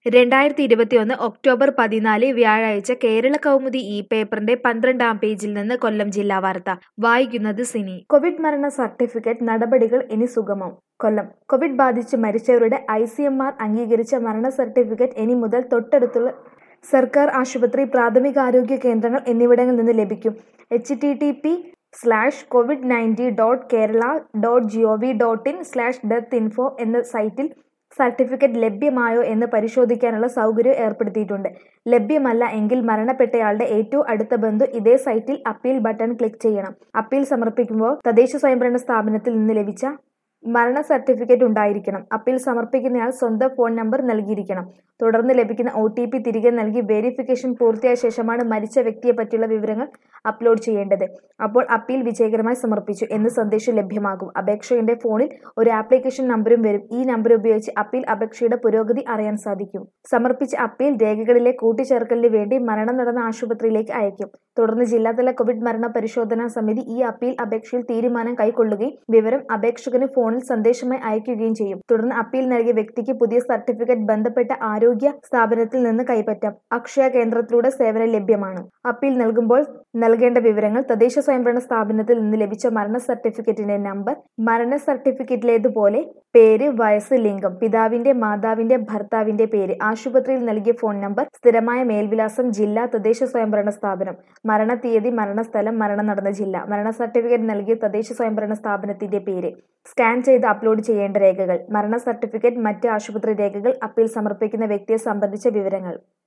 രണ്ടായിരത്തി ഇരുപത്തിയൊന്ന് ഒക്ടോബർ പതിനാല് വ്യാഴാഴ്ച കേരള കൗമുദി ഈ പേപ്പറിന്റെ പന്ത്രണ്ടാം പേജിൽ നിന്ന് കൊല്ലം ജില്ലാ വാർത്ത വായിക്കുന്നത് സിനി കോവിഡ് മരണ സർട്ടിഫിക്കറ്റ് നടപടികൾ ഇനി സുഗമം കൊല്ലം കോവിഡ് ബാധിച്ച് മരിച്ചവരുടെ ഐ സി എം ആർ അംഗീകരിച്ച മരണ സർട്ടിഫിക്കറ്റ് ഇനി മുതൽ തൊട്ടടുത്തുള്ള സർക്കാർ ആശുപത്രി പ്രാഥമികാരോഗ്യ കേന്ദ്രങ്ങൾ എന്നിവിടങ്ങളിൽ നിന്ന് ലഭിക്കും H T T P slash covid nineteen dot Kerala dot G O V dot in slash death info എന്ന സൈറ്റിൽ സർട്ടിഫിക്കറ്റ് ലഭ്യമായോ എന്ന് പരിശോധിക്കാനുള്ള സൗകര്യം ഏർപ്പെടുത്തിയിട്ടുണ്ട് ലഭ്യമല്ല എങ്കിൽ മരണപ്പെട്ടയാളുടെ ഏറ്റവും അടുത്ത ബന്ധു ഇതേ സൈറ്റിൽ അപ്പീൽ ബട്ടൺ ക്ലിക്ക് ചെയ്യണം അപ്പീൽ സമർപ്പിക്കുമ്പോൾ തദ്ദേശ സ്വയംഭരണ സ്ഥാപനത്തിൽ നിന്ന് ലഭിച്ച മരണ സർട്ടിഫിക്കറ്റ് ഉണ്ടായിരിക്കണം അപ്പീൽ സമർപ്പിക്കുന്നയാൾ സ്വന്തം ഫോൺ നമ്പർ നൽകിയിരിക്കണം തുടർന്ന് ലഭിക്കുന്ന ഒ ടി പി തിരികെ നൽകി വെരിഫിക്കേഷൻ പൂർത്തിയായ ശേഷമാണ് മരിച്ച വ്യക്തിയെ പറ്റിയുള്ള വിവരങ്ങൾ അപ്ലോഡ് ചെയ്യേണ്ടത് അപ്പോൾ അപ്പീൽ വിജയകരമായി സമർപ്പിച്ചു എന്ന് സന്ദേശം ലഭ്യമാകും അപേക്ഷകന്റെ ഫോണിൽ ഒരു ആപ്ലിക്കേഷൻ നമ്പറും വരും ഈ നമ്പർ ഉപയോഗിച്ച് അപ്പീൽ അപേക്ഷയുടെ പുരോഗതി അറിയാൻ സാധിക്കും സമർപ്പിച്ച അപ്പീൽ രേഖകളിലെ കൂട്ടിച്ചേർക്കലിന് വേണ്ടി മരണം നടന്ന ആശുപത്രിയിലേക്ക് അയക്കും തുടർന്ന് ജില്ലാതല കോവിഡ് മരണ പരിശോധനാ സമിതി ഈ അപ്പീൽ അപേക്ഷയിൽ തീരുമാനം കൈക്കൊള്ളുകയും വിവരം അപേക്ഷകന് ഫോണിൽ സന്ദേശമായി അയക്കുകയും ചെയ്യും തുടർന്ന് അപ്പീൽ നൽകിയ വ്യക്തിക്ക് പുതിയ സർട്ടിഫിക്കറ്റ് ബന്ധപ്പെട്ട ആരോഗ്യ സ്ഥാപനത്തിൽ നിന്ന് കൈപ്പറ്റാം അക്ഷയ കേന്ദ്രത്തിലൂടെ സേവനം ലഭ്യമാണ് അപ്പീൽ നൽകുമ്പോൾ നൽകേണ്ട വിവരങ്ങൾ തദ്ദേശ സ്വയംഭരണ സ്ഥാപനത്തിൽ നിന്ന് ലഭിച്ച മരണ സർട്ടിഫിക്കറ്റിന്റെ നമ്പർ മരണ സർട്ടിഫിക്കറ്റിലേതുപോലെ പേര് വയസ്സ് ലിംഗം പിതാവിന്റെ മാതാവിന്റെ ഭർത്താവിന്റെ പേര് ആശുപത്രിയിൽ നൽകിയ ഫോൺ നമ്പർ സ്ഥിരമായ മേൽവിലാസം ജില്ലാ തദ്ദേശ സ്വയംഭരണ സ്ഥാപനം മരണത്തീയതി മരണസ്ഥലം മരണം നടന്ന ജില്ല മരണ സർട്ടിഫിക്കറ്റ് നൽകിയ തദ്ദേശ സ്വയംഭരണ സ്ഥാപനത്തിന്റെ പേര് സ്കാൻ ചെയ്ത് അപ്ലോഡ് ചെയ്യേണ്ട രേഖകൾ മരണ സർട്ടിഫിക്കറ്റ് മറ്റ് ആശുപത്രി രേഖകൾ അപ്പീൽ സമർപ്പിക്കുന്ന വ്യക്തിയെ സംബന്ധിച്ച വിവരങ്ങൾ